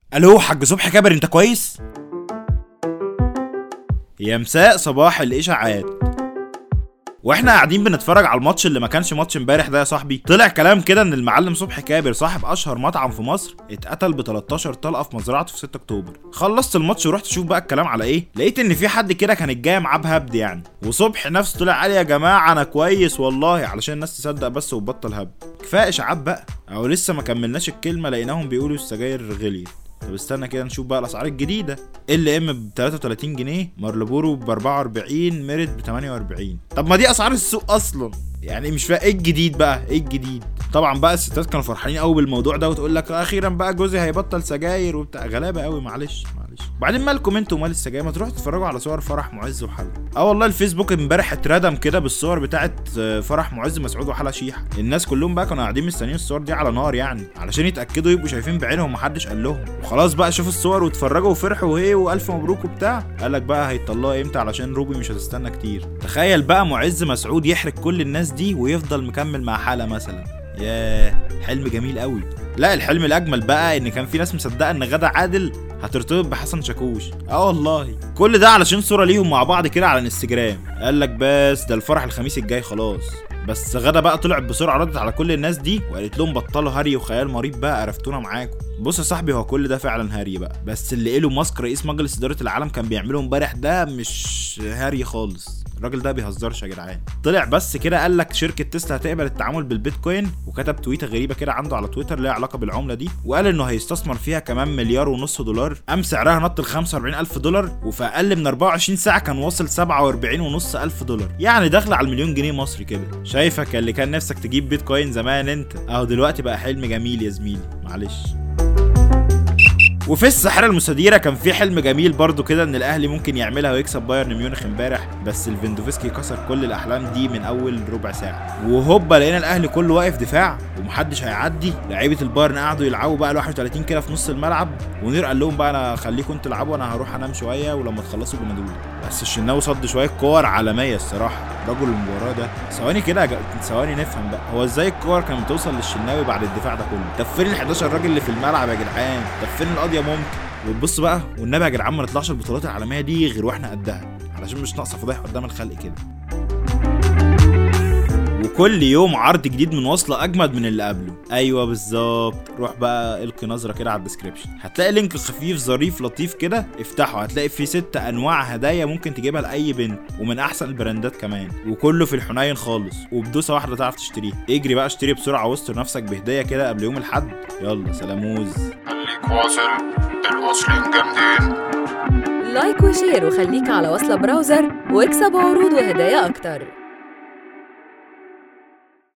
الو حاج صبحي كابر انت كويس يا مساء صباح الاشاعات واحنا قاعدين بنتفرج على الماتش اللي ما كانش ماتش امبارح ده يا صاحبي طلع كلام كده ان المعلم صبحي كابر صاحب اشهر مطعم في مصر اتقتل ب 13 طلقه في مزرعته في 6 اكتوبر خلصت الماتش ورحت اشوف بقى الكلام على ايه لقيت ان في حد كده كانت جايه معاه بهبد يعني وصبحي نفسه طلع قال يا جماعه انا كويس والله علشان الناس تصدق بس وتبطل هبد كفايه اشاعات بقى او لسه ما كملناش الكلمه لقيناهم بيقولوا السجاير غليت طب استنى كده نشوف بقى الاسعار الجديده ال ام ب 33 جنيه مارلبورو ب 44 ميريت ب 48 طب ما دي اسعار السوق اصلا يعني مش فاهم ايه الجديد بقى ايه الجديد طبعا بقى الستات كانوا فرحانين قوي بالموضوع ده وتقول لك اخيرا بقى جوزي هيبطل سجاير وبتاع غلابه قوي معلش معلش وبعدين مالكم انتوا ومال السجاير ما تروحوا تتفرجوا على صور فرح معز وحلا اه والله الفيسبوك امبارح اتردم كده بالصور بتاعت آه، فرح معز مسعود وحلا شيحه الناس كلهم بقى كانوا قاعدين مستنيين الصور دي على نار يعني علشان يتاكدوا يبقوا شايفين بعينهم محدش قال لهم وخلاص بقى شافوا الصور واتفرجوا وفرحوا وايه والف مبروك وبتاع قال لك بقى هيطلقوا امتى علشان روبي مش هتستنى كتير تخيل بقى معز مسعود يحرق كل الناس دي ويفضل مكمل مع حاله مثلا ياه حلم جميل قوي لا الحلم الاجمل بقى ان كان في ناس مصدقه ان غدا عادل هترتبط بحسن شاكوش اه والله كل ده علشان صوره ليهم مع بعض كده على الانستجرام قال لك بس ده الفرح الخميس الجاي خلاص بس غدا بقى طلعت بسرعه ردت على كل الناس دي وقالت لهم بطلوا هري وخيال مريض بقى عرفتونا معاكم بص يا صاحبي هو كل ده فعلا هري بقى بس اللي له ماسك رئيس مجلس اداره العالم كان بيعمله امبارح ده مش هري خالص الراجل ده بيهزرش يا جدعان طلع بس كده قال لك شركه تسلا هتقبل التعامل بالبيتكوين وكتب تويته غريبه كده عنده على تويتر ليها علاقه بالعمله دي وقال انه هيستثمر فيها كمان مليار ونص دولار قام سعرها نط ل 45 الف دولار وفي اقل من 24 ساعه كان واصل 47 ونص الف دولار يعني داخل على المليون جنيه مصري كده شايفك اللي كان نفسك تجيب بيتكوين زمان انت اهو دلوقتي بقى حلم جميل يا زميلي معلش وفي الساحرة المستديرة كان في حلم جميل برضو كده ان الاهلي ممكن يعملها ويكسب بايرن ميونخ امبارح بس الفيندوفسكي كسر كل الاحلام دي من اول ربع ساعة وهوبا لقينا الاهلي كله واقف دفاع ومحدش هيعدي لعيبة البايرن قعدوا يلعبوا بقى ال 31 كده في نص الملعب ونير قال لهم بقى انا خليكم انتوا تلعبوا انا هروح انام شوية ولما تخلصوا بنادولي بس الشناوي صد شوية كور عالمية الصراحة رجل المباراة ده ثواني كده يا جا- ثواني نفهم بقى هو ازاي الكور كانت بتوصل للشناوي بعد الدفاع ده كله طب فين ال 11 راجل اللي في الملعب يا جدعان طب فين القضية ممكن وتبص بقى والنبي يا جدعان ما نطلعش البطولات العالميه دي غير واحنا قدها علشان مش ناقصه فضايح قدام الخلق كده وكل يوم عرض جديد من وصلة أجمد من اللي قبله أيوة بالظبط روح بقى القي نظرة كده على الديسكريبشن هتلاقي لينك خفيف ظريف لطيف كده افتحه هتلاقي فيه ست أنواع هدايا ممكن تجيبها لأي بنت ومن أحسن البراندات كمان وكله في الحنين خالص وبدوسة واحدة تعرف تشتريها اجري بقى اشتري بسرعة واستر نفسك بهدية كده قبل يوم الحد يلا سلاموز خليك واصل الواصلين جامدين لايك وشير وخليك على وصلة براوزر واكسب عروض وهدايا أكتر